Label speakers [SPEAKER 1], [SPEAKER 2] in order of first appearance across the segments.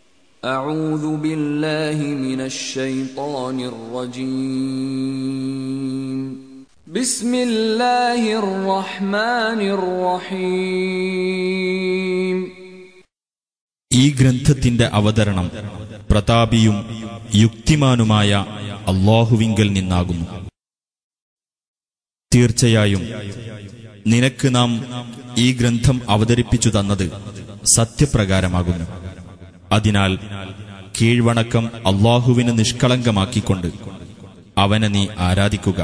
[SPEAKER 1] أعوذ بالله من الشيطان الرجيم بسم الله الرحمن الرحيم
[SPEAKER 2] ഈ ഗ്രന്ഥത്തിന്റെ അവതരണം പ്രതാപിയും യുക്തിമാനുമായ അള്ളാഹുവിങ്കൽ നിന്നാകുന്നു തീർച്ചയായും നിനക്ക് നാം ഈ ഗ്രന്ഥം അവതരിപ്പിച്ചു തന്നത് സത്യപ്രകാരമാകുന്നു അതിനാൽ കീഴ്വണക്കം അള്ളാഹുവിന് നിഷ്കളങ്കമാക്കിക്കൊണ്ട് അവനെ നീ ആരാധിക്കുക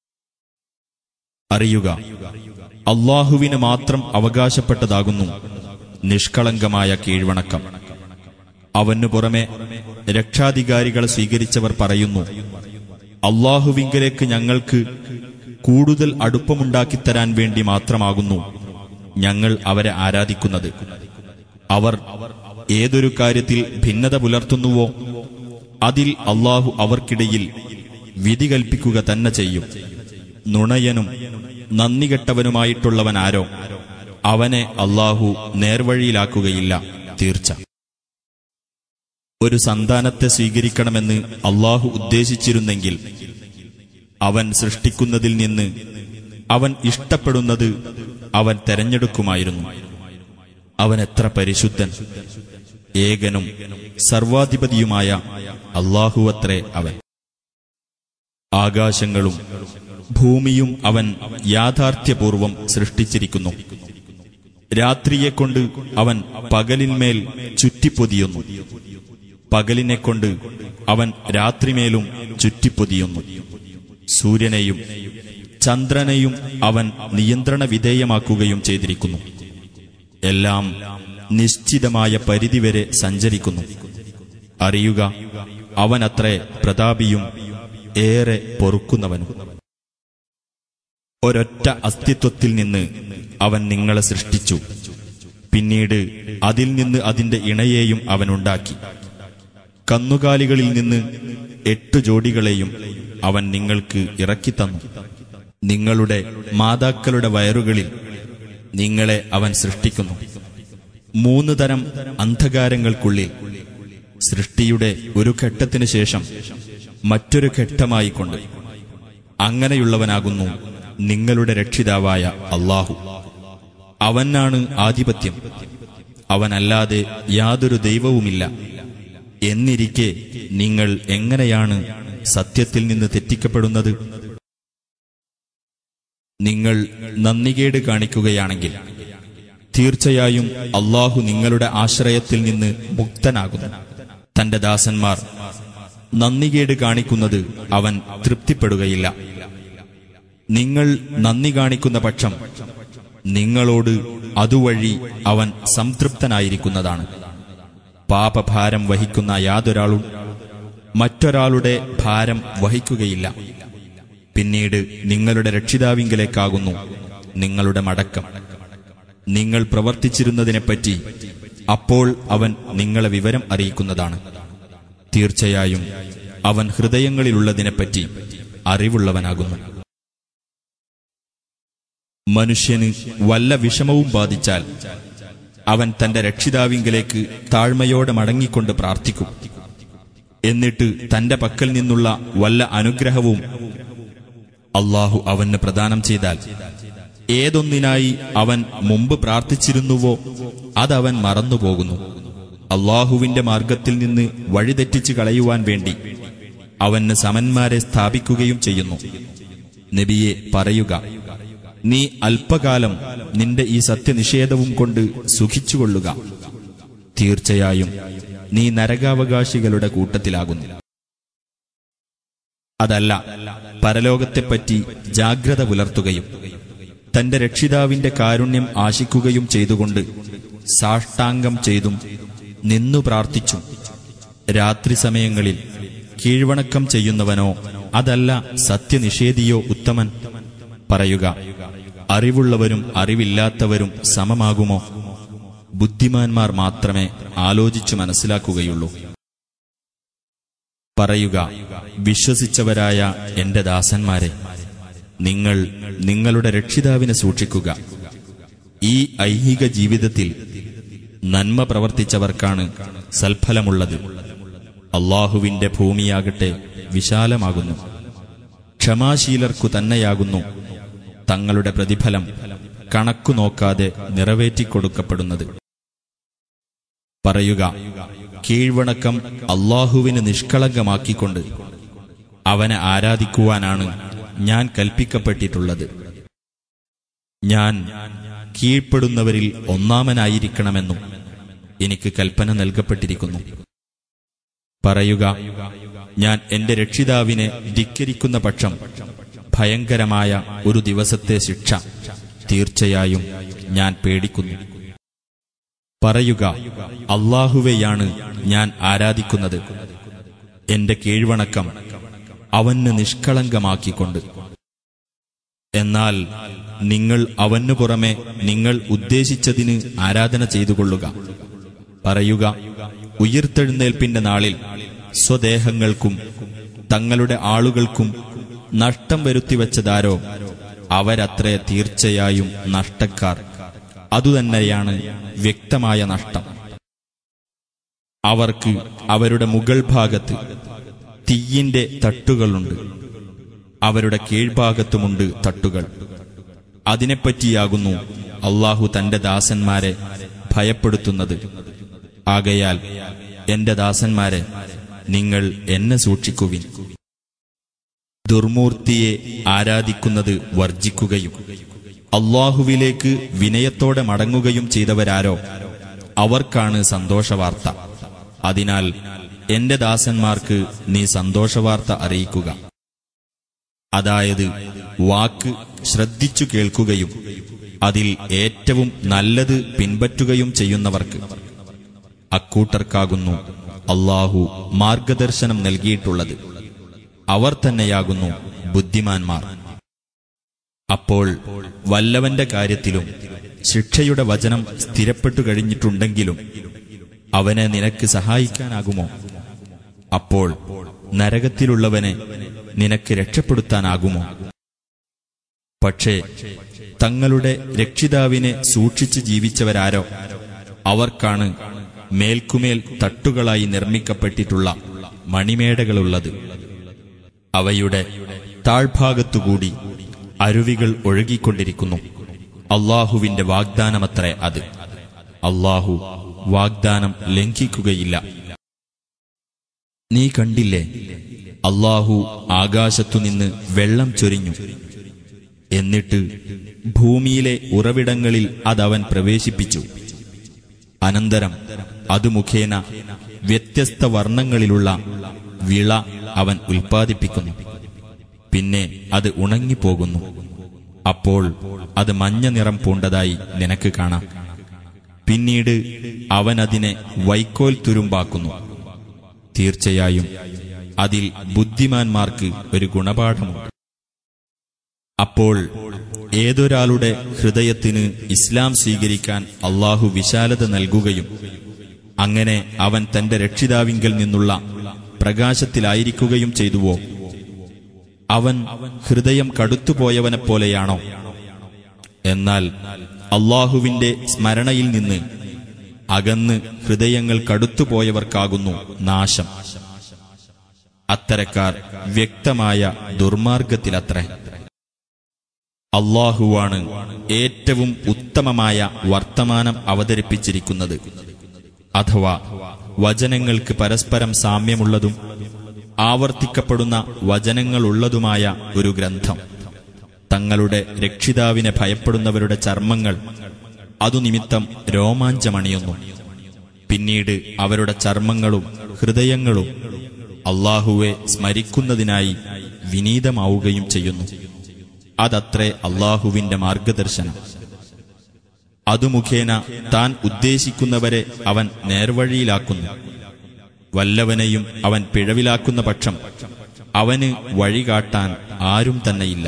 [SPEAKER 2] അറിയുക അള്ളാഹുവിന് മാത്രം അവകാശപ്പെട്ടതാകുന്നു നിഷ്കളങ്കമായ കീഴ്വണക്കം അവനു പുറമെ രക്ഷാധികാരികളെ സ്വീകരിച്ചവർ പറയുന്നു അള്ളാഹുവിങ്കലേക്ക് ഞങ്ങൾക്ക് കൂടുതൽ അടുപ്പമുണ്ടാക്കിത്തരാൻ വേണ്ടി മാത്രമാകുന്നു ഞങ്ങൾ അവരെ ആരാധിക്കുന്നത് അവർ ഏതൊരു കാര്യത്തിൽ ഭിന്നത പുലർത്തുന്നുവോ അതിൽ അള്ളാഹു അവർക്കിടയിൽ വിധി കൽപ്പിക്കുക തന്നെ ചെയ്യും നുണയനും നന്ദികെട്ടവനുമായിട്ടുള്ളവനാരോ അവനെ അള്ളാഹു നേർവഴിയിലാക്കുകയില്ല തീർച്ച ഒരു സന്താനത്തെ സ്വീകരിക്കണമെന്ന് അള്ളാഹു ഉദ്ദേശിച്ചിരുന്നെങ്കിൽ അവൻ സൃഷ്ടിക്കുന്നതിൽ നിന്ന് അവൻ ഇഷ്ടപ്പെടുന്നത് അവൻ തെരഞ്ഞെടുക്കുമായിരുന്നു അവൻ എത്ര പരിശുദ്ധൻ ഏകനും സർവാധിപതിയുമായ അള്ളാഹുവത്രേ അവൻ ആകാശങ്ങളും ഭൂമിയും അവൻ യാഥാർത്ഥ്യപൂർവം സൃഷ്ടിച്ചിരിക്കുന്നു രാത്രിയെക്കൊണ്ട് അവൻ പകലിന്മേൽ ചുറ്റിപ്പൊതിയുന്നു പകലിനെക്കൊണ്ട് അവൻ രാത്രിമേലും ചുറ്റിപ്പൊതിയുന്നു സൂര്യനെയും ചന്ദ്രനെയും അവൻ നിയന്ത്രണ വിധേയമാക്കുകയും ചെയ്തിരിക്കുന്നു എല്ലാം നിശ്ചിതമായ പരിധിവരെ സഞ്ചരിക്കുന്നു അറിയുക അവനത്രേ പ്രതാപിയും ഏറെ പൊറുക്കുന്നവനും ഒരൊറ്റ അസ്തിത്വത്തിൽ നിന്ന് അവൻ നിങ്ങളെ സൃഷ്ടിച്ചു പിന്നീട് അതിൽ നിന്ന് അതിന്റെ ഇണയെയും അവനുണ്ടാക്കി കന്നുകാലികളിൽ നിന്ന് എട്ടു ജോഡികളെയും അവൻ നിങ്ങൾക്ക് ഇറക്കിത്തന്നു നിങ്ങളുടെ മാതാക്കളുടെ വയറുകളിൽ നിങ്ങളെ അവൻ സൃഷ്ടിക്കുന്നു മൂന്ന് തരം അന്ധകാരങ്ങൾക്കുള്ളിൽ സൃഷ്ടിയുടെ ഒരു ഘട്ടത്തിനു ശേഷം മറ്റൊരു ഘട്ടമായിക്കൊണ്ട് അങ്ങനെയുള്ളവനാകുന്നു നിങ്ങളുടെ രക്ഷിതാവായ അള്ളാഹു അവനാണ് ആധിപത്യം അവനല്ലാതെ യാതൊരു ദൈവവുമില്ല എന്നിരിക്കെ നിങ്ങൾ എങ്ങനെയാണ് സത്യത്തിൽ നിന്ന് തെറ്റിക്കപ്പെടുന്നത് നിങ്ങൾ നന്ദികേട് കാണിക്കുകയാണെങ്കിൽ തീർച്ചയായും അള്ളാഹു നിങ്ങളുടെ ആശ്രയത്തിൽ നിന്ന് മുക്തനാകുന്നു തന്റെ ദാസന്മാർ നന്ദികേട് കാണിക്കുന്നത് അവൻ തൃപ്തിപ്പെടുകയില്ല നിങ്ങൾ നന്ദി കാണിക്കുന്ന പക്ഷം നിങ്ങളോട് അതുവഴി അവൻ സംതൃപ്തനായിരിക്കുന്നതാണ് പാപഭാരം വഹിക്കുന്ന യാതൊരാളും മറ്റൊരാളുടെ ഭാരം വഹിക്കുകയില്ല പിന്നീട് നിങ്ങളുടെ രക്ഷിതാവിങ്കലേക്കാകുന്നു നിങ്ങളുടെ മടക്കം നിങ്ങൾ പ്രവർത്തിച്ചിരുന്നതിനെപ്പറ്റി അപ്പോൾ അവൻ നിങ്ങളെ വിവരം അറിയിക്കുന്നതാണ് തീർച്ചയായും അവൻ ഹൃദയങ്ങളിലുള്ളതിനെപ്പറ്റി അറിവുള്ളവനാകുന്നു മനുഷ്യന് വല്ല വിഷമവും ബാധിച്ചാൽ അവൻ തന്റെ രക്ഷിതാവിങ്കലേക്ക് താഴ്മയോടെ മടങ്ങിക്കൊണ്ട് പ്രാർത്ഥിക്കും എന്നിട്ട് തന്റെ പക്കൽ നിന്നുള്ള വല്ല അനുഗ്രഹവും അള്ളാഹു അവന് പ്രദാനം ചെയ്താൽ ഏതൊന്നിനായി അവൻ മുമ്പ് പ്രാർത്ഥിച്ചിരുന്നുവോ അതവൻ മറന്നുപോകുന്നു അള്ളാഹുവിന്റെ മാർഗത്തിൽ നിന്ന് വഴിതെറ്റിച്ച് കളയുവാൻ വേണ്ടി അവന് സമന്മാരെ സ്ഥാപിക്കുകയും ചെയ്യുന്നു നബിയെ പറയുക നീ അല്പകാലം നിന്റെ ഈ സത്യനിഷേധവും കൊണ്ട് സുഖിച്ചുകൊള്ളുക തീർച്ചയായും നീ നരകാവകാശികളുടെ കൂട്ടത്തിലാകുന്നു അതല്ല പരലോകത്തെപ്പറ്റി ജാഗ്രത പുലർത്തുകയും തന്റെ രക്ഷിതാവിന്റെ കാരുണ്യം ആശിക്കുകയും ചെയ്തുകൊണ്ട് സാഷ്ടാംഗം ചെയ്തും നിന്നു പ്രാർത്ഥിച്ചും രാത്രി സമയങ്ങളിൽ കീഴ്വണക്കം ചെയ്യുന്നവനോ അതല്ല സത്യനിഷേധിയോ ഉത്തമൻ പറയുക അറിവുള്ളവരും അറിവില്ലാത്തവരും സമമാകുമോ ബുദ്ധിമാന്മാർ മാത്രമേ ആലോചിച്ചു മനസ്സിലാക്കുകയുള്ളൂ പറയുക വിശ്വസിച്ചവരായ എന്റെ ദാസന്മാരെ നിങ്ങൾ നിങ്ങളുടെ രക്ഷിതാവിനെ സൂക്ഷിക്കുക ഈ ഐഹിക ജീവിതത്തിൽ നന്മ പ്രവർത്തിച്ചവർക്കാണ് സൽഫലമുള്ളത് അള്ളാഹുവിന്റെ ഭൂമിയാകട്ടെ വിശാലമാകുന്നു ക്ഷമാശീലർക്കു തന്നെയാകുന്നു തങ്ങളുടെ പ്രതിഫലം കണക്കു നോക്കാതെ നിറവേറ്റിക്കൊടുക്കപ്പെടുന്നത് പറയുക കീഴ്വണക്കം അള്ളാഹുവിന് നിഷ്കളങ്കമാക്കിക്കൊണ്ട് അവനെ ആരാധിക്കുവാനാണ് ഞാൻ കൽപ്പിക്കപ്പെട്ടിട്ടുള്ളത് ഞാൻ കീഴ്പ്പെടുന്നവരിൽ ഒന്നാമനായിരിക്കണമെന്നും എനിക്ക് കൽപ്പന നൽകപ്പെട്ടിരിക്കുന്നു പറയുക ഞാൻ എന്റെ രക്ഷിതാവിനെ ധിക്കരിക്കുന്ന പക്ഷം ഭയങ്കരമായ ഒരു ദിവസത്തെ ശിക്ഷ തീർച്ചയായും ഞാൻ പേടിക്കുന്നു പറയുക അള്ളാഹുവെയാണ് ഞാൻ ആരാധിക്കുന്നത് എന്റെ കീഴ്വണക്കം അവന് നിഷ്കളങ്കമാക്കിക്കൊണ്ട് എന്നാൽ നിങ്ങൾ അവനു പുറമെ നിങ്ങൾ ഉദ്ദേശിച്ചതിന് ആരാധന ചെയ്തുകൊള്ളുക പറയുക ഉയിർത്തെഴുന്നേൽപ്പിന്റെ നാളിൽ സ്വദേഹങ്ങൾക്കും തങ്ങളുടെ ആളുകൾക്കും നഷ്ടം വരുത്തിവെച്ചതാരോ അവരത്രേ തീർച്ചയായും നഷ്ടക്കാർ അതുതന്നെയാണ് വ്യക്തമായ നഷ്ടം അവർക്ക് അവരുടെ മുകൾ ഭാഗത്ത് തീയിന്റെ തട്ടുകളുണ്ട് അവരുടെ കീഴ്ഭാഗത്തുമുണ്ട് തട്ടുകൾ അതിനെപ്പറ്റിയാകുന്നു അള്ളാഹു തന്റെ ദാസന്മാരെ ഭയപ്പെടുത്തുന്നത് ആകയാൽ എന്റെ ദാസന്മാരെ നിങ്ങൾ എന്നെ സൂക്ഷിക്കുവിൻ ദുർമൂർത്തിയെ ആരാധിക്കുന്നത് വർജിക്കുകയും അള്ളാഹുവിലേക്ക് വിനയത്തോടെ മടങ്ങുകയും ചെയ്തവരാരോ അവർക്കാണ് സന്തോഷവാർത്ത അതിനാൽ എന്റെ ദാസന്മാർക്ക് നീ സന്തോഷവാർത്ത അറിയിക്കുക അതായത് വാക്ക് ശ്രദ്ധിച്ചു കേൾക്കുകയും അതിൽ ഏറ്റവും നല്ലത് പിൻപറ്റുകയും ചെയ്യുന്നവർക്ക് അക്കൂട്ടർക്കാകുന്നു അള്ളാഹു മാർഗദർശനം നൽകിയിട്ടുള്ളത് അവർ തന്നെയാകുന്നു ബുദ്ധിമാന്മാർ അപ്പോൾ വല്ലവന്റെ കാര്യത്തിലും ശിക്ഷയുടെ വചനം സ്ഥിരപ്പെട്ടു കഴിഞ്ഞിട്ടുണ്ടെങ്കിലും അവനെ നിനക്ക് സഹായിക്കാനാകുമോ അപ്പോൾ നരകത്തിലുള്ളവനെ നിനക്ക് രക്ഷപ്പെടുത്താനാകുമോ പക്ഷേ തങ്ങളുടെ രക്ഷിതാവിനെ സൂക്ഷിച്ച് ജീവിച്ചവരാരോ അവർക്കാണ് മേൽക്കുമേൽ തട്ടുകളായി നിർമ്മിക്കപ്പെട്ടിട്ടുള്ള മണിമേടകളുള്ളത് അവയുടെ താഴ്ഭാഗത്തുകൂടി അരുവികൾ ഒഴുകിക്കൊണ്ടിരിക്കുന്നു അള്ളാഹുവിന്റെ വാഗ്ദാനമത്രേ അത് അള്ളാഹു വാഗ്ദാനം ലംഘിക്കുകയില്ല നീ കണ്ടില്ലേ അള്ളാഹു ആകാശത്തുനിന്ന് വെള്ളം ചൊരിഞ്ഞു എന്നിട്ട് ഭൂമിയിലെ ഉറവിടങ്ങളിൽ അതവൻ പ്രവേശിപ്പിച്ചു അനന്തരം അത് മുഖേന വ്യത്യസ്ത വർണ്ണങ്ങളിലുള്ള വിള അവൻ ഉൽപ്പാദിപ്പിക്കുന്നു പിന്നെ അത് ഉണങ്ങിപ്പോകുന്നു അപ്പോൾ അത് മഞ്ഞ നിറം പൂണ്ടതായി നിനക്ക് കാണാം പിന്നീട് അവൻ അതിനെ വൈക്കോൽ തുരുമ്പാക്കുന്നു തീർച്ചയായും അതിൽ ബുദ്ധിമാന്മാർക്ക് ഒരു ഗുണപാഠമുണ്ട് അപ്പോൾ ഏതൊരാളുടെ ഹൃദയത്തിന് ഇസ്ലാം സ്വീകരിക്കാൻ അള്ളാഹു വിശാലത നൽകുകയും അങ്ങനെ അവൻ തന്റെ രക്ഷിതാവിങ്കൽ നിന്നുള്ള പ്രകാശത്തിലായിരിക്കുകയും ചെയ്തുവോ അവൻ ഹൃദയം കടുത്തുപോയവനെപ്പോലെയാണോ എന്നാൽ അള്ളാഹുവിന്റെ സ്മരണയിൽ നിന്ന് അകന്ന് ഹൃദയങ്ങൾ കടുത്തുപോയവർക്കാകുന്നു നാശം അത്തരക്കാർ വ്യക്തമായ ദുർമാർഗത്തിലത്രേ അള്ളാഹുവാണ് ഏറ്റവും ഉത്തമമായ വർത്തമാനം അവതരിപ്പിച്ചിരിക്കുന്നത് അഥവാ വചനങ്ങൾക്ക് പരസ്പരം സാമ്യമുള്ളതും ആവർത്തിക്കപ്പെടുന്ന വചനങ്ങളുള്ളതുമായ ഒരു ഗ്രന്ഥം തങ്ങളുടെ രക്ഷിതാവിനെ ഭയപ്പെടുന്നവരുടെ ചർമ്മങ്ങൾ അതു നിമിത്തം രോമാഞ്ചമണിയുന്നു പിന്നീട് അവരുടെ ചർമ്മങ്ങളും ഹൃദയങ്ങളും അള്ളാഹുവെ സ്മരിക്കുന്നതിനായി വിനീതമാവുകയും ചെയ്യുന്നു അതത്രേ അള്ളാഹുവിന്റെ മാർഗദർശനം അതു മുഖേന താൻ ഉദ്ദേശിക്കുന്നവരെ അവൻ നേർവഴിയിലാക്കുന്നു വല്ലവനെയും അവൻ പിഴവിലാക്കുന്ന പക്ഷം അവന് വഴികാട്ടാൻ ആരും തന്നെയില്ല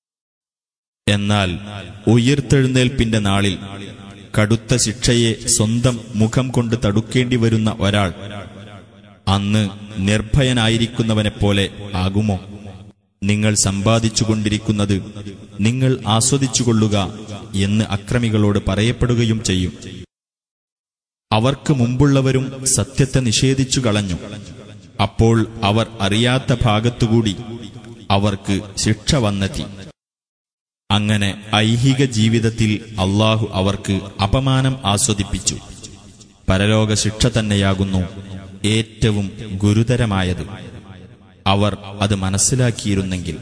[SPEAKER 2] എന്നാൽ ഉയിർത്തെഴുന്നേൽപ്പിന്റെ നാളിൽ കടുത്ത ശിക്ഷയെ സ്വന്തം മുഖം കൊണ്ട് തടുക്കേണ്ടി വരുന്ന ഒരാൾ അന്ന് നിർഭയനായിരിക്കുന്നവനെപ്പോലെ ആകുമോ നിങ്ങൾ സമ്പാദിച്ചുകൊണ്ടിരിക്കുന്നത് നിങ്ങൾ ആസ്വദിച്ചുകൊള്ളുക എന്ന് അക്രമികളോട് പറയപ്പെടുകയും ചെയ്യും അവർക്ക് മുമ്പുള്ളവരും സത്യത്തെ നിഷേധിച്ചു കളഞ്ഞു അപ്പോൾ അവർ അറിയാത്ത ഭാഗത്തുകൂടി അവർക്ക് ശിക്ഷ വന്നെത്തി അങ്ങനെ ഐഹിക ജീവിതത്തിൽ അള്ളാഹു അവർക്ക് അപമാനം ആസ്വദിപ്പിച്ചു പരലോക ശിക്ഷ തന്നെയാകുന്നു ഏറ്റവും ഗുരുതരമായത് അവർ അത് മനസ്സിലാക്കിയിരുന്നെങ്കിൽ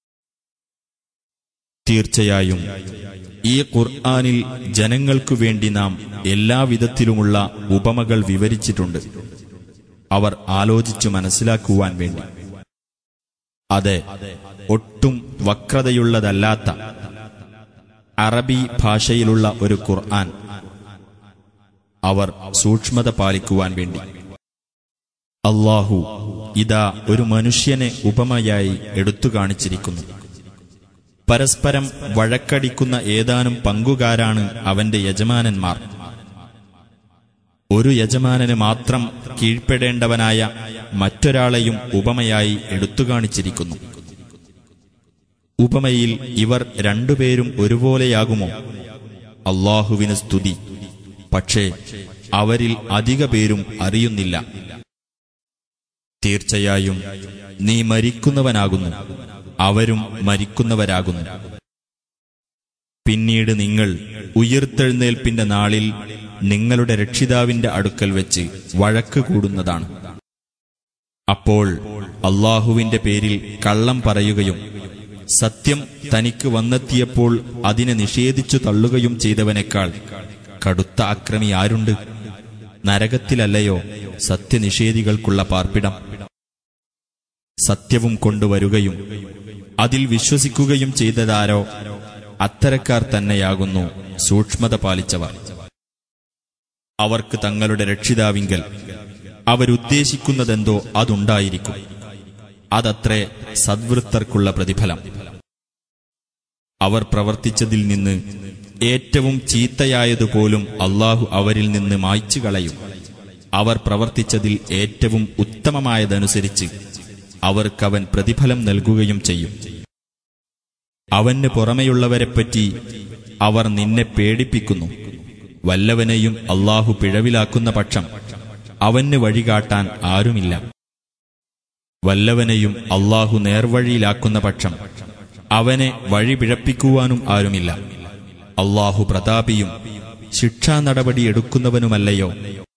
[SPEAKER 2] തീർച്ചയായും ഈ ഖുർആനിൽ ജനങ്ങൾക്കു വേണ്ടി നാം എല്ലാവിധത്തിലുമുള്ള ഉപമകൾ വിവരിച്ചിട്ടുണ്ട് അവർ ആലോചിച്ചു മനസ്സിലാക്കുവാൻ വേണ്ടി അതെ ഒട്ടും വക്രതയുള്ളതല്ലാത്ത അറബി ഭാഷയിലുള്ള ഒരു ഖുർആൻ അവർ സൂക്ഷ്മത പാലിക്കുവാൻ വേണ്ടി അള്ളാഹു ഇതാ ഒരു മനുഷ്യനെ ഉപമയായി എടുത്തു കാണിച്ചിരിക്കുന്നു പരസ്പരം വഴക്കടിക്കുന്ന ഏതാനും പങ്കുകാരാണ് അവന്റെ യജമാനന്മാർ ഒരു യജമാനന് മാത്രം കീഴ്പ്പെടേണ്ടവനായ മറ്റൊരാളെയും ഉപമയായി എടുത്തു കാണിച്ചിരിക്കുന്നു ഉപമയിൽ ഇവർ രണ്ടുപേരും ഒരുപോലെയാകുമോ അള്ളാഹുവിന് സ്തുതി പക്ഷേ അവരിൽ അധിക പേരും അറിയുന്നില്ല തീർച്ചയായും നീ മരിക്കുന്നവനാകുന്നു അവരും മരിക്കുന്നവരാകുന്നു പിന്നീട് നിങ്ങൾ ഉയിർത്തെഴുന്നേൽപ്പിന്റെ നാളിൽ നിങ്ങളുടെ രക്ഷിതാവിന്റെ അടുക്കൽ വെച്ച് വഴക്ക് കൂടുന്നതാണ് അപ്പോൾ അള്ളാഹുവിന്റെ പേരിൽ കള്ളം പറയുകയും സത്യം തനിക്ക് വന്നെത്തിയപ്പോൾ അതിനെ നിഷേധിച്ചു തള്ളുകയും ചെയ്തവനേക്കാൾ കടുത്ത അക്രമി ആരുണ്ട് നരകത്തിലല്ലയോ സത്യനിഷേധികൾക്കുള്ള പാർപ്പിടം സത്യവും കൊണ്ടുവരുകയും അതിൽ വിശ്വസിക്കുകയും ചെയ്തതാരോ അത്തരക്കാർ തന്നെയാകുന്നു സൂക്ഷ്മത പാലിച്ചവർ അവർക്ക് തങ്ങളുടെ രക്ഷിതാവിങ്കൽ അവരുദ്ദേശിക്കുന്നതെന്തോ അതുണ്ടായിരിക്കും അതത്രേ സദ്വൃത്തർക്കുള്ള പ്രതിഫലം അവർ പ്രവർത്തിച്ചതിൽ നിന്ന് ഏറ്റവും ചീത്തയായതുപോലും അള്ളാഹു അവരിൽ നിന്ന് മായ്ച്ചു കളയും അവർ പ്രവർത്തിച്ചതിൽ ഏറ്റവും ഉത്തമമായതനുസരിച്ച് അവർക്കവൻ പ്രതിഫലം നൽകുകയും ചെയ്യും അവന് പുറമെയുള്ളവരെപ്പറ്റി അവർ നിന്നെ പേടിപ്പിക്കുന്നു വല്ലവനെയും അള്ളാഹു പിഴവിലാക്കുന്ന പക്ഷം അവന് വഴികാട്ടാൻ ആരുമില്ല വല്ലവനെയും അള്ളാഹു നേർവഴിയിലാക്കുന്ന പക്ഷം അവനെ വഴി പിഴപ്പിക്കുവാനും ആരുമില്ല അള്ളാഹു പ്രതാപിയും ശിക്ഷാ നടപടി എടുക്കുന്നവനുമല്ലയോ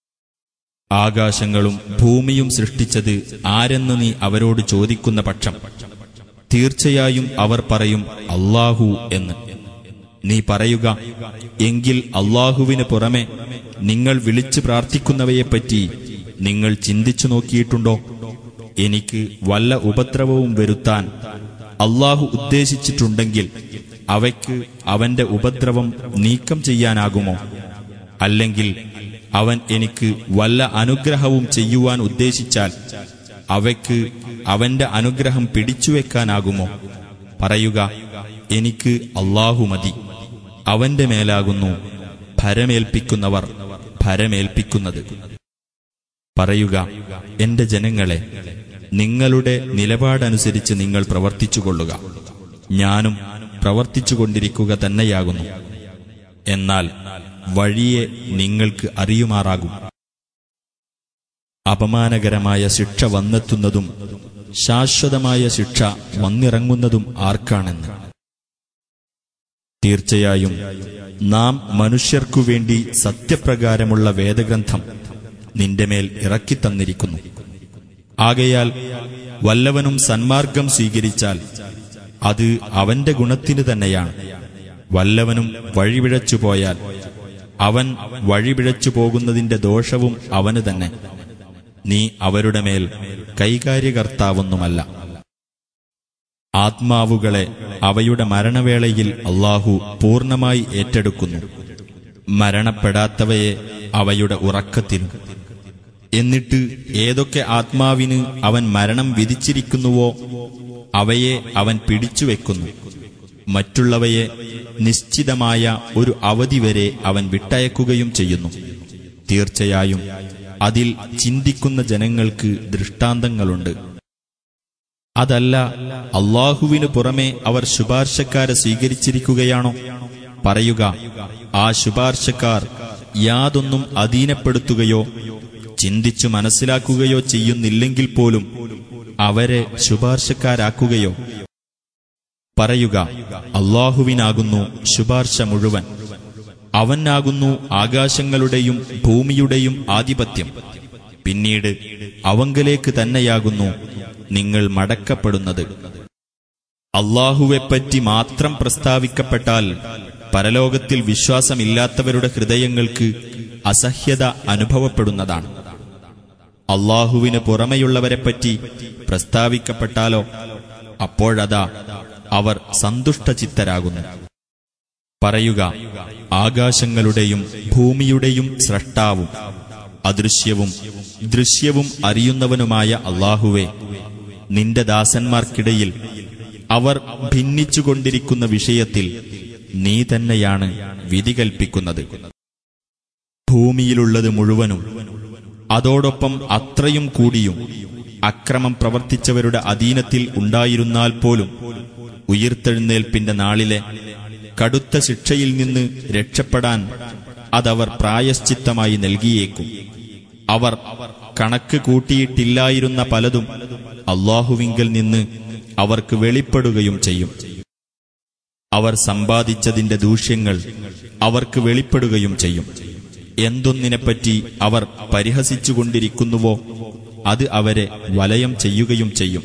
[SPEAKER 2] ആകാശങ്ങളും ഭൂമിയും സൃഷ്ടിച്ചത് ആരെന്ന് നീ അവരോട് ചോദിക്കുന്ന പക്ഷം തീർച്ചയായും അവർ പറയും അള്ളാഹു എന്ന് നീ പറയുക എങ്കിൽ അള്ളാഹുവിന് പുറമെ നിങ്ങൾ വിളിച്ചു പ്രാർത്ഥിക്കുന്നവയെപ്പറ്റി നിങ്ങൾ ചിന്തിച്ചു നോക്കിയിട്ടുണ്ടോ എനിക്ക് വല്ല ഉപദ്രവവും വരുത്താൻ അള്ളാഹു ഉദ്ദേശിച്ചിട്ടുണ്ടെങ്കിൽ അവയ്ക്ക് അവന്റെ ഉപദ്രവം നീക്കം ചെയ്യാനാകുമോ അല്ലെങ്കിൽ അവൻ എനിക്ക് വല്ല അനുഗ്രഹവും ചെയ്യുവാൻ ഉദ്ദേശിച്ചാൽ അവയ്ക്ക് അവന്റെ അനുഗ്രഹം പിടിച്ചുവെക്കാനാകുമോ പറയുക എനിക്ക് അള്ളാഹു മതി അവന്റെ മേലാകുന്നു ഭരമേൽപ്പിക്കുന്നവർ ഭരമേൽപ്പിക്കുന്നത് പറയുക എന്റെ ജനങ്ങളെ നിങ്ങളുടെ നിലപാടനുസരിച്ച് നിങ്ങൾ പ്രവർത്തിച്ചുകൊള്ളുക ഞാനും പ്രവർത്തിച്ചുകൊണ്ടിരിക്കുക തന്നെയാകുന്നു എന്നാൽ വഴിയെ നിങ്ങൾക്ക് അറിയുമാറാകും അപമാനകരമായ ശിക്ഷ വന്നെത്തുന്നതും ശാശ്വതമായ ശിക്ഷ വന്നിറങ്ങുന്നതും ആർക്കാണെന്ന് തീർച്ചയായും നാം മനുഷ്യർക്കു വേണ്ടി സത്യപ്രകാരമുള്ള വേദഗ്രന്ഥം നിന്റെ മേൽ ഇറക്കിത്തന്നിരിക്കുന്നു ആകയാൽ വല്ലവനും സന്മാർഗം സ്വീകരിച്ചാൽ അത് അവന്റെ ഗുണത്തിന് തന്നെയാണ് വല്ലവനും വഴിപിഴച്ചു പോയാൽ അവൻ വഴിപിഴച്ചു പോകുന്നതിന്റെ ദോഷവും അവന് തന്നെ നീ അവരുടെ മേൽ കൈകാര്യകർത്താവൊന്നുമല്ല ആത്മാവുകളെ അവയുടെ മരണവേളയിൽ അള്ളാഹു പൂർണ്ണമായി ഏറ്റെടുക്കുന്നു മരണപ്പെടാത്തവയെ അവയുടെ ഉറക്കത്തിനും എന്നിട്ട് ഏതൊക്കെ ആത്മാവിന് അവൻ മരണം വിധിച്ചിരിക്കുന്നുവോ അവയെ അവൻ പിടിച്ചുവെക്കുന്നു മറ്റുള്ളവയെ നിശ്ചിതമായ ഒരു അവധി വരെ അവൻ വിട്ടയക്കുകയും ചെയ്യുന്നു തീർച്ചയായും അതിൽ ചിന്തിക്കുന്ന ജനങ്ങൾക്ക് ദൃഷ്ടാന്തങ്ങളുണ്ട് അതല്ല അള്ളാഹുവിനു പുറമെ അവർ ശുപാർശക്കാരെ സ്വീകരിച്ചിരിക്കുകയാണോ പറയുക ആ ശുപാർശക്കാർ യാതൊന്നും അധീനപ്പെടുത്തുകയോ ചിന്തിച്ചു മനസ്സിലാക്കുകയോ ചെയ്യുന്നില്ലെങ്കിൽ പോലും അവരെ ശുപാർശക്കാരാക്കുകയോ പറയുക അള്ളാഹുവിനാകുന്നു ശുപാർശ മുഴുവൻ അവനാകുന്നു ആകാശങ്ങളുടെയും ഭൂമിയുടെയും ആധിപത്യം പിന്നീട് അവങ്കലേക്ക് തന്നെയാകുന്നു നിങ്ങൾ മടക്കപ്പെടുന്നത് അള്ളാഹുവെപ്പറ്റി മാത്രം പ്രസ്താവിക്കപ്പെട്ടാൽ പരലോകത്തിൽ വിശ്വാസമില്ലാത്തവരുടെ ഹൃദയങ്ങൾക്ക് അസഹ്യത അനുഭവപ്പെടുന്നതാണ് അള്ളാഹുവിന് പുറമെയുള്ളവരെപ്പറ്റി പ്രസ്താവിക്കപ്പെട്ടാലോ അപ്പോഴതാ അവർ സന്തുഷ്ടചിത്തരാകുന്നു പറയുക ആകാശങ്ങളുടെയും ഭൂമിയുടെയും സ്രഷ്ടാവും അദൃശ്യവും ദൃശ്യവും അറിയുന്നവനുമായ അള്ളാഹുവെ നിന്റെ ദാസന്മാർക്കിടയിൽ അവർ ഭിന്നിച്ചുകൊണ്ടിരിക്കുന്ന വിഷയത്തിൽ നീ തന്നെയാണ് വിധി കൽപ്പിക്കുന്നത് ഭൂമിയിലുള്ളത് മുഴുവനും അതോടൊപ്പം അത്രയും കൂടിയും അക്രമം പ്രവർത്തിച്ചവരുടെ അധീനത്തിൽ ഉണ്ടായിരുന്നാൽ പോലും ഉയിർത്തെഴുന്നേൽപ്പിന്റെ നാളിലെ കടുത്ത ശിക്ഷയിൽ നിന്ന് രക്ഷപ്പെടാൻ അതവർ പ്രായശ്ചിത്തമായി നൽകിയേക്കും അവർ കണക്ക് കൂട്ടിയിട്ടില്ലായിരുന്ന പലതും അള്ളാഹുവിങ്കൽ നിന്ന് അവർക്ക് വെളിപ്പെടുകയും ചെയ്യും അവർ സമ്പാദിച്ചതിന്റെ ദൂഷ്യങ്ങൾ അവർക്ക് വെളിപ്പെടുകയും ചെയ്യും എന്തൊന്നിനെപ്പറ്റി അവർ പരിഹസിച്ചുകൊണ്ടിരിക്കുന്നുവോ അത് അവരെ വലയം ചെയ്യുകയും ചെയ്യും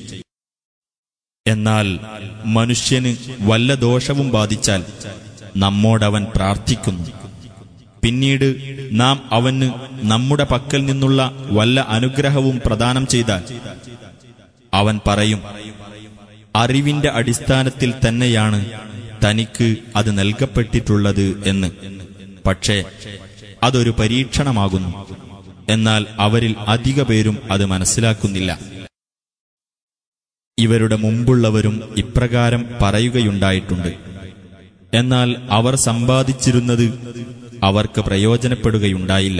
[SPEAKER 2] എന്നാൽ മനുഷ്യന് വല്ല ദോഷവും ബാധിച്ചാൽ നമ്മോടവൻ പ്രാർത്ഥിക്കുന്നു പിന്നീട് നാം അവന് നമ്മുടെ പക്കൽ നിന്നുള്ള വല്ല അനുഗ്രഹവും പ്രദാനം ചെയ്താൽ അവൻ പറയും അറിവിന്റെ അടിസ്ഥാനത്തിൽ തന്നെയാണ് തനിക്ക് അത് നൽകപ്പെട്ടിട്ടുള്ളത് എന്ന് പക്ഷേ അതൊരു പരീക്ഷണമാകുന്നു എന്നാൽ അവരിൽ അധിക പേരും അത് മനസ്സിലാക്കുന്നില്ല ഇവരുടെ മുമ്പുള്ളവരും ഇപ്രകാരം പറയുകയുണ്ടായിട്ടുണ്ട് എന്നാൽ അവർ സമ്പാദിച്ചിരുന്നത് അവർക്ക് പ്രയോജനപ്പെടുകയുണ്ടായില്ല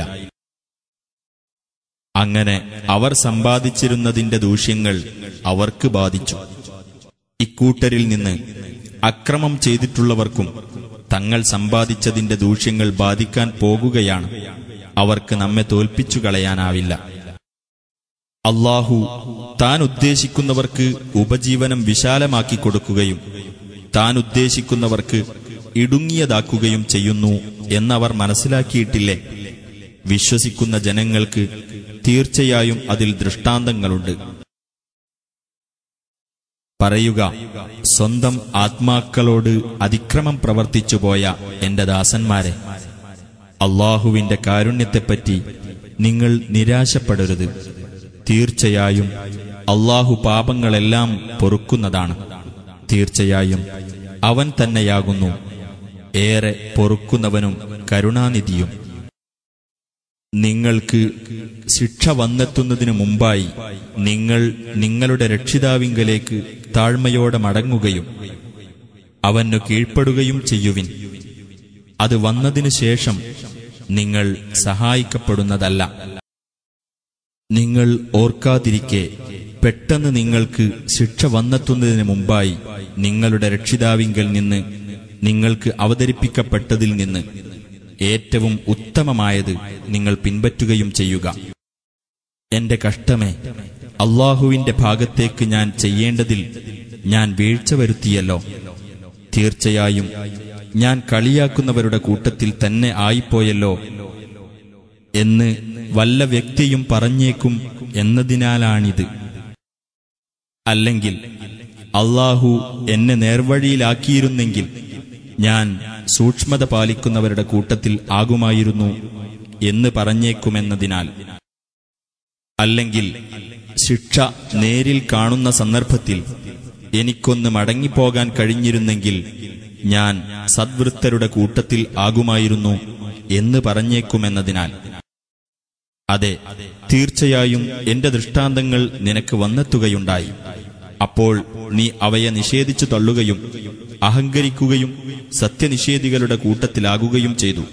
[SPEAKER 2] അങ്ങനെ അവർ സമ്പാദിച്ചിരുന്നതിന്റെ ദൂഷ്യങ്ങൾ അവർക്ക് ബാധിച്ചു ഇക്കൂട്ടരിൽ നിന്ന് അക്രമം ചെയ്തിട്ടുള്ളവർക്കും തങ്ങൾ സമ്പാദിച്ചതിന്റെ ദൂഷ്യങ്ങൾ ബാധിക്കാൻ പോകുകയാണ് അവർക്ക് നമ്മെ തോൽപ്പിച്ചു കളയാനാവില്ല അള്ളാഹു താൻ ഉദ്ദേശിക്കുന്നവർക്ക് ഉപജീവനം വിശാലമാക്കി കൊടുക്കുകയും താൻ ഉദ്ദേശിക്കുന്നവർക്ക് ഇടുങ്ങിയതാക്കുകയും ചെയ്യുന്നു എന്നവർ മനസ്സിലാക്കിയിട്ടില്ലേ വിശ്വസിക്കുന്ന ജനങ്ങൾക്ക് തീർച്ചയായും അതിൽ ദൃഷ്ടാന്തങ്ങളുണ്ട് പറയുക സ്വന്തം ആത്മാക്കളോട് അതിക്രമം പ്രവർത്തിച്ചുപോയ എന്റെ ദാസന്മാരെ അള്ളാഹുവിന്റെ കാരുണ്യത്തെപ്പറ്റി നിങ്ങൾ നിരാശപ്പെടരുത് തീർച്ചയായും അള്ളാഹു പാപങ്ങളെല്ലാം പൊറുക്കുന്നതാണ് തീർച്ചയായും അവൻ തന്നെയാകുന്നു ഏറെ പൊറുക്കുന്നവനും കരുണാനിധിയും നിങ്ങൾക്ക് ശിക്ഷ വന്നെത്തുന്നതിനു മുമ്പായി നിങ്ങൾ നിങ്ങളുടെ രക്ഷിതാവിങ്കലേക്ക് താഴ്മയോടെ മടങ്ങുകയും അവനു കീഴ്പ്പെടുകയും ചെയ്യുവിൻ അത് വന്നതിനു ശേഷം നിങ്ങൾ സഹായിക്കപ്പെടുന്നതല്ല നിങ്ങൾ ഓർക്കാതിരിക്കെ പെട്ടെന്ന് നിങ്ങൾക്ക് ശിക്ഷ വന്നെത്തുന്നതിന് മുമ്പായി നിങ്ങളുടെ രക്ഷിതാവിങ്കൽ നിന്ന് നിങ്ങൾക്ക് അവതരിപ്പിക്കപ്പെട്ടതിൽ നിന്ന് ഏറ്റവും ഉത്തമമായത് നിങ്ങൾ പിൻപറ്റുകയും ചെയ്യുക എന്റെ കഷ്ടമേ അള്ളാഹുവിന്റെ ഭാഗത്തേക്ക് ഞാൻ ചെയ്യേണ്ടതിൽ ഞാൻ വീഴ്ച വരുത്തിയല്ലോ തീർച്ചയായും ഞാൻ കളിയാക്കുന്നവരുടെ കൂട്ടത്തിൽ തന്നെ ആയിപ്പോയല്ലോ എന്ന് വല്ല വ്യക്തിയും പറഞ്ഞേക്കും എന്നതിനാലാണിത് അല്ലെങ്കിൽ അള്ളാഹു എന്നെ നേർവഴിയിലാക്കിയിരുന്നെങ്കിൽ ഞാൻ സൂക്ഷ്മത പാലിക്കുന്നവരുടെ കൂട്ടത്തിൽ ആകുമായിരുന്നു എന്ന് പറഞ്ഞേക്കുമെന്നതിനാൽ അല്ലെങ്കിൽ ശിക്ഷ നേരിൽ കാണുന്ന സന്ദർഭത്തിൽ എനിക്കൊന്ന് മടങ്ങിപ്പോകാൻ കഴിഞ്ഞിരുന്നെങ്കിൽ ഞാൻ സദ്വൃത്തരുടെ കൂട്ടത്തിൽ ആകുമായിരുന്നു എന്ന് പറഞ്ഞേക്കുമെന്നതിനാൽ അതെ തീർച്ചയായും എന്റെ ദൃഷ്ടാന്തങ്ങൾ നിനക്ക് വന്നെത്തുകയുണ്ടായി അപ്പോൾ നീ അവയെ നിഷേധിച്ചു തള്ളുകയും അഹങ്കരിക്കുകയും സത്യനിഷേധികളുടെ കൂട്ടത്തിലാകുകയും ചെയ്തു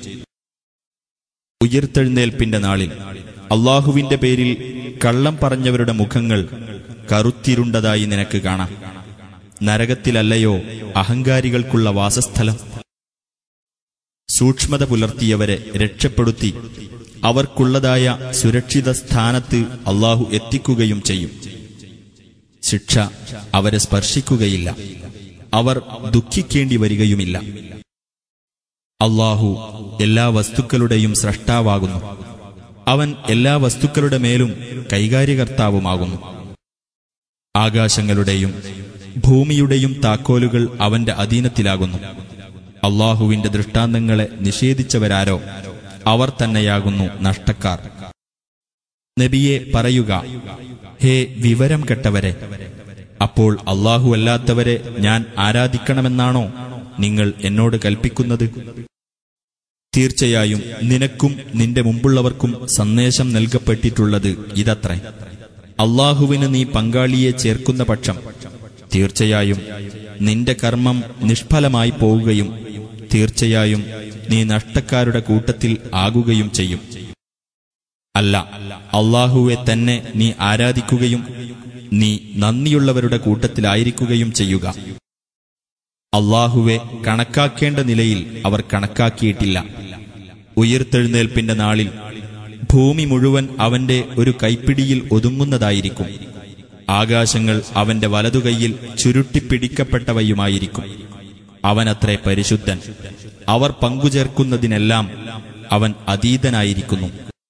[SPEAKER 2] ഉയർത്തെഴുന്നേൽപ്പിന്റെ നാളിൽ അള്ളാഹുവിന്റെ പേരിൽ കള്ളം പറഞ്ഞവരുടെ മുഖങ്ങൾ കറുത്തിരുണ്ടതായി നിനക്ക് കാണാം നരകത്തിലല്ലയോ അഹങ്കാരികൾക്കുള്ള വാസസ്ഥലം സൂക്ഷ്മത പുലർത്തിയവരെ രക്ഷപ്പെടുത്തി അവർക്കുള്ളതായ സുരക്ഷിത സ്ഥാനത്ത് അള്ളാഹു എത്തിക്കുകയും ചെയ്യും ശിക്ഷ അവരെ സ്പർശിക്കുകയില്ല അവർ ദുഃഖിക്കേണ്ടി വരികയുമില്ല അള്ളാഹു എല്ലാ വസ്തുക്കളുടെയും സ്രഷ്ടാവാകുന്നു അവൻ എല്ലാ വസ്തുക്കളുടെ മേലും കൈകാര്യകർത്താവുമാകുന്നു ആകാശങ്ങളുടെയും ഭൂമിയുടെയും താക്കോലുകൾ അവന്റെ അധീനത്തിലാകുന്നു അള്ളാഹുവിന്റെ ദൃഷ്ടാന്തങ്ങളെ നിഷേധിച്ചവരാരോ അവർ തന്നെയാകുന്നു നഷ്ടക്കാർ നബിയെ പറയുക ഹേ വിവരം കെട്ടവരെ അപ്പോൾ അള്ളാഹു അല്ലാത്തവരെ ഞാൻ ആരാധിക്കണമെന്നാണോ നിങ്ങൾ എന്നോട് കൽപ്പിക്കുന്നത് തീർച്ചയായും നിനക്കും നിന്റെ മുമ്പുള്ളവർക്കും സന്ദേശം നൽകപ്പെട്ടിട്ടുള്ളത് ഇതത്രേ അള്ളാഹുവിന് നീ പങ്കാളിയെ ചേർക്കുന്ന പക്ഷം തീർച്ചയായും നിന്റെ കർമ്മം നിഷ്ഫലമായി പോവുകയും തീർച്ചയായും നീ നഷ്ടക്കാരുടെ കൂട്ടത്തിൽ ആകുകയും ചെയ്യും അല്ല അള്ളാഹുവെ തന്നെ നീ ആരാധിക്കുകയും നീ നന്ദിയുള്ളവരുടെ കൂട്ടത്തിലായിരിക്കുകയും ചെയ്യുക അള്ളാഹുവെ കണക്കാക്കേണ്ട നിലയിൽ അവർ കണക്കാക്കിയിട്ടില്ല ഉയർത്തെഴുന്നേൽപ്പിന്റെ നാളിൽ ഭൂമി മുഴുവൻ അവന്റെ ഒരു കൈപ്പിടിയിൽ ഒതുങ്ങുന്നതായിരിക്കും ആകാശങ്ങൾ അവന്റെ വലതുകൈയിൽ ചുരുട്ടിപ്പിടിക്കപ്പെട്ടവയുമായിരിക്കും അവനത്രേ പരിശുദ്ധൻ അവർ പങ്കുചേർക്കുന്നതിനെല്ലാം അവൻ അതീതനായിരിക്കുന്നു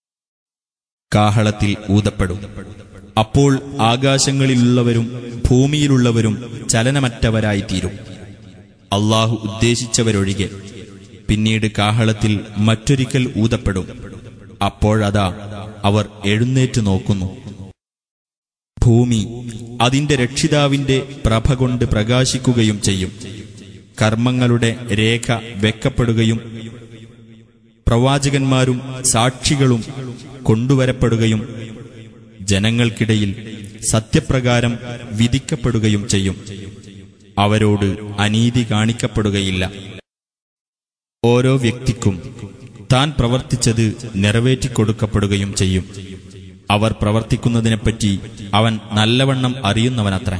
[SPEAKER 2] കാഹളത്തിൽ ഊതപ്പെടും അപ്പോൾ ആകാശങ്ങളിലുള്ളവരും ഭൂമിയിലുള്ളവരും ചലനമറ്റവരായിത്തീരും അള്ളാഹു ഉദ്ദേശിച്ചവരൊഴികെ പിന്നീട് കാഹളത്തിൽ മറ്റൊരിക്കൽ ഊതപ്പെടും അപ്പോഴതാ അവർ എഴുന്നേറ്റ് നോക്കുന്നു ഭൂമി അതിന്റെ രക്ഷിതാവിന്റെ പ്രഭ കൊണ്ട് പ്രകാശിക്കുകയും ചെയ്യും കർമ്മങ്ങളുടെ രേഖ വെക്കപ്പെടുകയും പ്രവാചകന്മാരും സാക്ഷികളും കൊണ്ടുവരപ്പെടുകയും ജനങ്ങൾക്കിടയിൽ സത്യപ്രകാരം വിധിക്കപ്പെടുകയും ചെയ്യും അവരോട് അനീതി കാണിക്കപ്പെടുകയില്ല ഓരോ വ്യക്തിക്കും താൻ പ്രവർത്തിച്ചത് നിറവേറ്റിക്കൊടുക്കപ്പെടുകയും ചെയ്യും അവർ പ്രവർത്തിക്കുന്നതിനെപ്പറ്റി അവൻ നല്ലവണ്ണം അറിയുന്നവനത്ര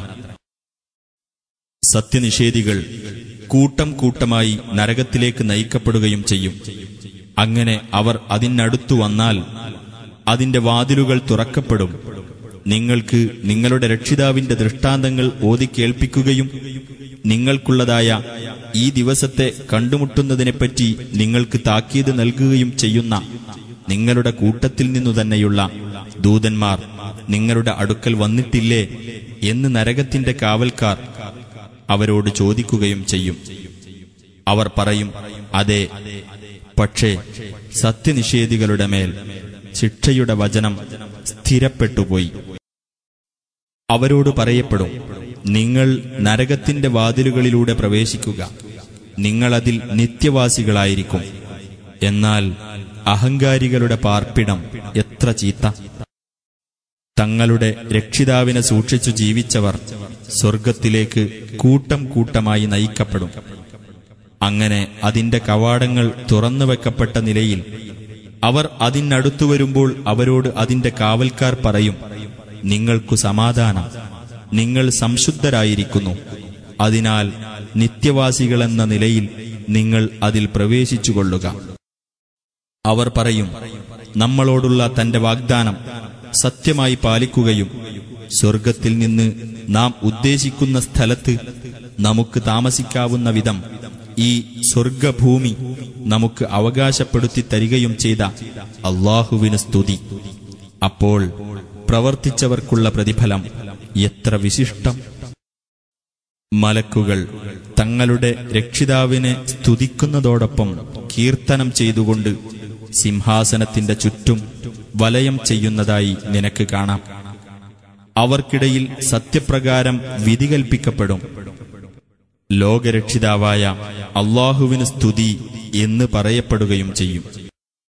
[SPEAKER 2] സത്യനിഷേധികൾ കൂട്ടം കൂട്ടമായി നരകത്തിലേക്ക് നയിക്കപ്പെടുകയും ചെയ്യും അങ്ങനെ അവർ അതിനടുത്തു വന്നാൽ അതിന്റെ വാതിലുകൾ തുറക്കപ്പെടും നിങ്ങൾക്ക് നിങ്ങളുടെ രക്ഷിതാവിന്റെ ദൃഷ്ടാന്തങ്ങൾ ഓതി കേൾപ്പിക്കുകയും നിങ്ങൾക്കുള്ളതായ ഈ ദിവസത്തെ കണ്ടുമുട്ടുന്നതിനെപ്പറ്റി നിങ്ങൾക്ക് താക്കീത് നൽകുകയും ചെയ്യുന്ന നിങ്ങളുടെ കൂട്ടത്തിൽ നിന്നു തന്നെയുള്ള ദൂതന്മാർ നിങ്ങളുടെ അടുക്കൽ വന്നിട്ടില്ലേ എന്ന് നരകത്തിന്റെ കാവൽക്കാർ അവരോട് ചോദിക്കുകയും ചെയ്യും അവർ പറയും അതെ പക്ഷേ സത്യനിഷേധികളുടെ മേൽ ശിക്ഷയുടെ വചനം സ്ഥിരപ്പെട്ടുപോയി അവരോട് പറയപ്പെടും നിങ്ങൾ നരകത്തിന്റെ വാതിലുകളിലൂടെ പ്രവേശിക്കുക നിങ്ങളതിൽ നിത്യവാസികളായിരിക്കും എന്നാൽ അഹങ്കാരികളുടെ പാർപ്പിടം എത്ര ചീത്ത തങ്ങളുടെ രക്ഷിതാവിനെ സൂക്ഷിച്ചു ജീവിച്ചവർ സ്വർഗത്തിലേക്ക് കൂട്ടം കൂട്ടമായി നയിക്കപ്പെടും അങ്ങനെ അതിന്റെ കവാടങ്ങൾ തുറന്നു വെക്കപ്പെട്ട നിലയിൽ അവർ അതിനടുത്തു വരുമ്പോൾ അവരോട് അതിന്റെ കാവൽക്കാർ പറയും നിങ്ങൾക്കു സമാധാനം നിങ്ങൾ സംശുദ്ധരായിരിക്കുന്നു അതിനാൽ നിത്യവാസികളെന്ന നിലയിൽ നിങ്ങൾ അതിൽ പ്രവേശിച്ചുകൊള്ളുക അവർ പറയും നമ്മളോടുള്ള തന്റെ വാഗ്ദാനം സത്യമായി പാലിക്കുകയും സ്വർഗത്തിൽ നിന്ന് നാം ഉദ്ദേശിക്കുന്ന സ്ഥലത്ത് നമുക്ക് താമസിക്കാവുന്ന വിധം ഈ സ്വർഗഭൂമി നമുക്ക് അവകാശപ്പെടുത്തി തരികയും ചെയ്ത അള്ളാഹുവിന് സ്തുതി അപ്പോൾ പ്രവർത്തിച്ചവർക്കുള്ള പ്രതിഫലം എത്ര വിശിഷ്ടം മലക്കുകൾ തങ്ങളുടെ രക്ഷിതാവിനെ സ്തുതിക്കുന്നതോടൊപ്പം കീർത്തനം ചെയ്തുകൊണ്ട് സിംഹാസനത്തിന്റെ ചുറ്റും വലയം ചെയ്യുന്നതായി നിനക്ക് കാണാം അവർക്കിടയിൽ സത്യപ്രകാരം വിധി കൽപ്പിക്കപ്പെടും ലോകരക്ഷിതാവായ അള്ളാഹുവിന് സ്തുതി എന്ന് പറയപ്പെടുകയും ചെയ്യും